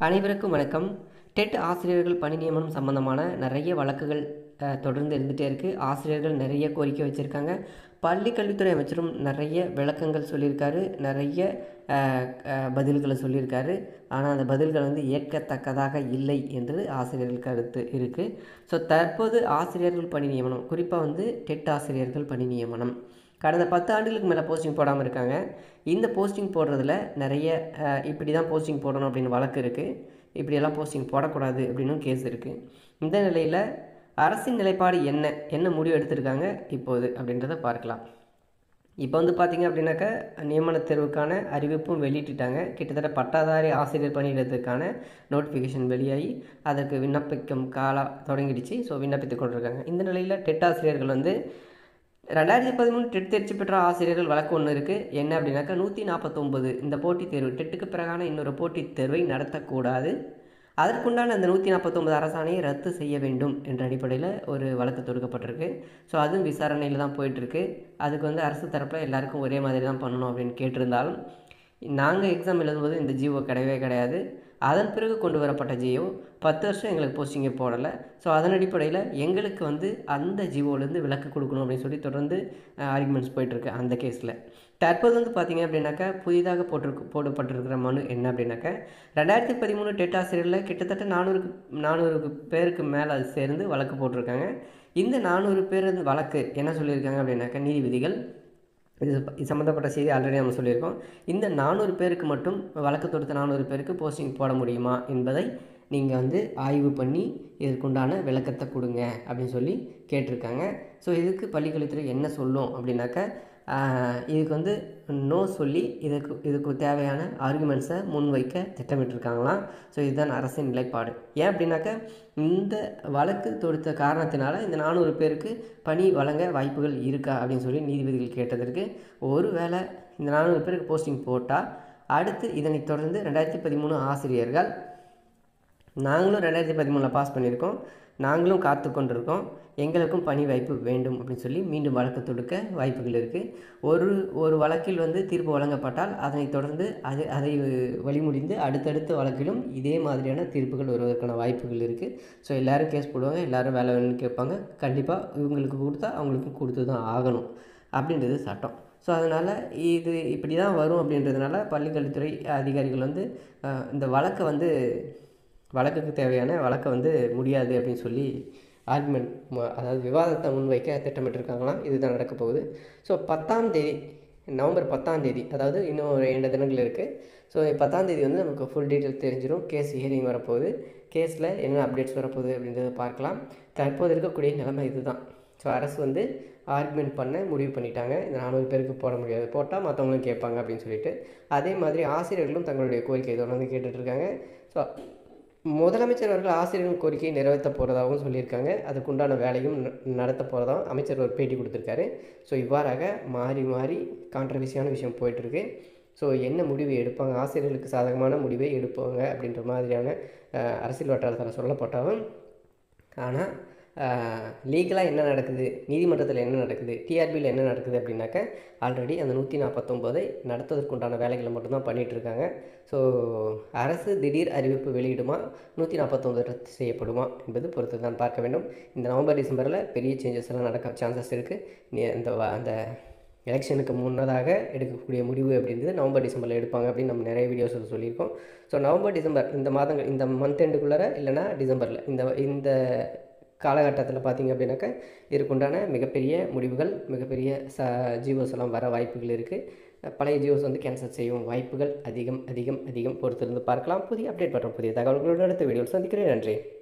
அனைவருக்கும் வணக்கம் டெட் ஆசிரியர்கள் பணி நியமனம் சம்பந்தமான நிறைய வழக்குகள் அஹ், தொடர்ந்து இருந்துகிட்டே இருக்குது ஆசிரியர்கள் நிறைய கோரிக்கை வச்சுருக்காங்க பள்ளி கல்வித்துறை அமைச்சரும் நிறைய விளக்கங்கள் சொல்லியிருக்காரு நிறைய அஹ், அஹ், பதில்களை சொல்லியிருக்காரு ஆனால் அந்த பதில்கள் வந்து ஏற்கத்தக்கதாக இல்லை என்று ஆசிரியர்கள் கருத்து இருக்குது ஸோ தற்போது ஆசிரியர்கள் பணி நியமனம் குறிப்பாக வந்து டெட் ஆசிரியர்கள் பணி நியமனம் கடந்த பத்து ஆண்டுகளுக்கு மேலே போஸ்டிங் போடாமல் இருக்காங்க இந்த போஸ்டிங் போடுறதுல நிறைய அஹ், இப்படி தான் போஸ்டிங் போடணும் அப்படின்னு வழக்கு இருக்குது இப்படியெல்லாம் போஸ்டிங் போடக்கூடாது அப்படின்னும் கேஸ் இருக்குது இந்த நிலையில் அரசின் நிலைப்பாடு என்ன என்ன முடிவு எடுத்திருக்காங்க இப்போது அப்படின்றத பார்க்கலாம் இப்போ வந்து பார்த்தீங்க அப்படின்னாக்கா நியமன தேர்வுக்கான அறிவிப்பும் வெளியிட்டுட்டாங்க கிட்டத்தட்ட பட்டாதாரி ஆசிரியர் பணியிடத்துக்கான நோட்டிஃபிகேஷன் வெளியாகி அதற்கு விண்ணப்பிக்கும் காலம் தொடங்கிடுச்சு ஸோ விண்ணப்பித்து கொண்டிருக்காங்க இந்த நிலையில் டெட் ஆசிரியர்கள் வந்து ரெண்டாயிரத்தி பதிமூணு டெட் தேர்ச்சி பெற்ற ஆசிரியர்கள் வழக்கு ஒன்று இருக்குது என்ன அப்படின்னாக்கா நூற்றி நாற்பத்தொம்பது இந்த போட்டித் தேர்வு டெட்டுக்கு பிறகான இன்னொரு போட்டித் தேர்வை நடத்தக்கூடாது அதற்குண்டான அந்த நூற்றி நாற்பத்தொம்பது அரசாணையை ரத்து செய்ய வேண்டும் என்ற அடிப்படையில் ஒரு வழக்கு தொடுக்கப்பட்டிருக்கு ஸோ அதுவும் விசாரணையில் தான் போயிட்டுருக்கு அதுக்கு வந்து அரசு தரப்பில் எல்லாருக்கும் ஒரே மாதிரி தான் பண்ணணும் அப்படின்னு கேட்டிருந்தாலும் நாங்கள் எக்ஸாம் எழுதும்போது இந்த ஜிஓ கிடையவே கிடையாது அதன் பிறகு கொண்டு வரப்பட்ட ஜிஓ பத்து வருஷம் எங்களுக்கு போஸ்டிங்கே போடலை ஸோ அதன் அடிப்படையில் எங்களுக்கு வந்து அந்த ஜிஓலேருந்து விலக்கு கொடுக்கணும் அப்படின்னு சொல்லி தொடர்ந்து ஆர்குமெண்ட்ஸ் போயிட்டுருக்கு அந்த கேஸில் தற்போது வந்து பார்த்தீங்க அப்படின்னாக்கா புதிதாக போட்டிருக்கு போடப்பட்டிருக்கிற மனு என்ன அப்படின்னாக்கா ரெண்டாயிரத்தி பதிமூணு டெட் ஆசிரியரில் கிட்டத்தட்ட நானூறுக்கு நானூறு பேருக்கு மேலே அது சேர்ந்து வழக்கு போட்டிருக்காங்க இந்த நானூறு பேர் வந்து வழக்கு என்ன சொல்லியிருக்காங்க அப்படின்னாக்கா நீதிபதிகள் இது இது சம்மந்தப்பட்ட செய்தி ஆல்ரெடி நம்ம சொல்லியிருக்கோம் இந்த நானூறு பேருக்கு மட்டும் வழக்கு தொடுத்த நானூறு பேருக்கு போஸ்டிங் போட முடியுமா என்பதை நீங்கள் வந்து ஆய்வு பண்ணி இதற்குண்டான விளக்கத்தை கொடுங்க அப்படின்னு சொல்லி கேட்டிருக்காங்க ஸோ இதுக்கு பள்ளிக்கல்வித்துறை என்ன சொல்லும் அப்படின்னாக்கா ஆஹ், இதுக்கு வந்து நோ சொல்லி இதுக்கு இதுக்கு தேவையான ஆர்குமெண்ட்ஸை முன்வைக்க திட்டமிட்டிருக்காங்களாம் ஸோ இதுதான் அரசின் நிலைப்பாடு ஏன் அப்படின்னாக்கா இந்த வழக்கு தொடுத்த காரணத்தினால இந்த நானூறு பேருக்கு பணி வழங்க வாய்ப்புகள் இருக்கா அப்படின்னு சொல்லி நீதிபதிகள் கேட்டதற்கு ஒருவேளை இந்த நானூறு பேருக்கு போஸ்டிங் போட்டால் அடுத்து இதனைத் தொடர்ந்து ரெண்டாயிரத்தி பதிமூணு ஆசிரியர்கள் நாங்களும் ரெண்டாயிரத்தி பதிமூணில் பாஸ் பண்ணியிருக்கோம் நாங்களும் காத்து கொண்டிருக்கோம் எங்களுக்கும் பணி வாய்ப்பு வேண்டும் அப்படின்னு சொல்லி மீண்டும் வழக்கு தொடுக்க வாய்ப்புகள் இருக்குது ஒரு ஒரு வழக்கில் வந்து தீர்ப்பு வழங்கப்பட்டால் அதனைத் தொடர்ந்து அது அதை வழிமுடிந்து அடுத்தடுத்த வழக்கிலும் இதே மாதிரியான தீர்ப்புகள் வருவதற்கான வாய்ப்புகள் இருக்குது ஸோ எல்லோரும் கேஸ் போடுவாங்க எல்லோரும் வேலை வேணும்னு கேட்பாங்க கண்டிப்பாக இவங்களுக்கு கொடுத்தா அவங்களுக்கும் கொடுத்து தான் ஆகணும் அப்படின்றது சட்டம் ஸோ அதனால் இது இப்படி தான் வரும் அப்படின்றதுனால பள்ளிக்கல்வித்துறை அதிகாரிகள் வந்து அஹ், இந்த வழக்கை வந்து வழக்குக்கு தேவையான வழக்கை வந்து முடியாது அப்படின்னு சொல்லி ஆர்குமெண்ட் அதாவது விவாதத்தை முன்வைக்க திட்டமிட்டிருக்காங்களாம் இதுதான் நடக்க போகுது ஸோ பத்தாம் தேதி நவம்பர் பத்தாம் தேதி அதாவது இன்னும் ஒரு இரண்டு தினங்கள் இருக்குது ஸோ பத்தாம் தேதி வந்து நமக்கு ஃபுல் டீட்டெயில் தெரிஞ்சிடும் கேஸ் ஹியரிங் வரப்போகுது கேஸில் என்ன அப்டேட்ஸ் வரப்போகுது அப்படின்றத பார்க்கலாம் தற்போது இருக்கக்கூடிய நிலைமை இதுதான் ஸோ அரசு வந்து ஆர்குமெண்ட் பண்ண முடிவு பண்ணிட்டாங்க இந்த நானூறு பேருக்கு போட முடியாது போட்டால் மற்றவங்களும் கேட்பாங்க அப்படின்னு சொல்லிட்டு அதே மாதிரி ஆசிரியர்களும் தங்களுடைய கோரிக்கையை தொடர்ந்து கேட்டுட்ருக்காங்க ஸோ முதலமைச்சர் அவர்கள் ஆசிரியர்கள் கோரிக்கையை நிறைவேற்ற போகிறதாகவும் சொல்லியிருக்காங்க அதுக்குண்டான வேலையும் ந- நடத்த போகிறதாகவும் அமைச்சர் ஒரு பேட்டி கொடுத்துருக்காரு ஸோ இவ்வாறாக மாறி மாறி கான்ட்ரவர்சியான விஷயம் போயிட்டுருக்கு ஸோ என்ன முடிவு எடுப்பாங்க ஆசிரியர்களுக்கு சாதகமான முடிவை எடுப்பாங்க அப்படின்ற மாதிரியான அஹ், அரசியல் வட்டாரத்தில் சொல்லப்பட்டாலும் ஆனால் லீகலாக என்ன நடக்குது நீதிமன்றத்தில் என்ன நடக்குது டிஆர்பியில் என்ன நடக்குது அப்படின்னாக்க ஆல்ரெடி அந்த நூற்றி நாற்பத்தொம்போதை நடத்துவதற்குண்டான வேலைகளை மட்டும்தான் பண்ணிகிட்டு இருக்காங்க ஸோ அரசு திடீர் அறிவிப்பு வெளியிடுமா நூற்றி நாற்பத்தொம்பது ரத்து செய்யப்படுமா என்பது பொறுத்து தான் பார்க்க வேண்டும் இந்த நவம்பர் டிசம்பரில் பெரிய சேஞ்சஸ் எல்லாம் நடக்க சான்சஸ் இருக்குது இந்த வ- அந்த எலெக்ஷனுக்கு முன்னதாக எடுக்கக்கூடிய முடிவு அப்படின்றது நவம்பர் டிசம்பரில் எடுப்பாங்க அப்படின்னு நம்ம நிறைய வீடியோஸில் சொல்லியிருக்கோம் ஸோ நவம்பர் டிசம்பர் இந்த மாதங்கள் இந்த மந்த் எண்டுக்குள்ளார இல்லைனா டிசம்பரில் இந்த இந்த காலகட்டத்தில் பார்த்தீங்க அப்படின்னாக்கா இதுக்குண்டான மிகப்பெரிய முடிவுகள் மிகப்பெரிய ச ஜியோஸ் எல்லாம் வர வாய்ப்புகள் இருக்குது பழைய ஜியோஸ் வந்து கேன்சல் செய்யும் வாய்ப்புகள் அதிகம் அதிகம் அதிகம் பொறுத்திருந்து பார்க்கலாம் புதிய அப்டேட் பண்ணுறோம் புதிய தகவல்களோடு அடுத்த வீடியோவில் சந்திக்கிறேன் நன்றி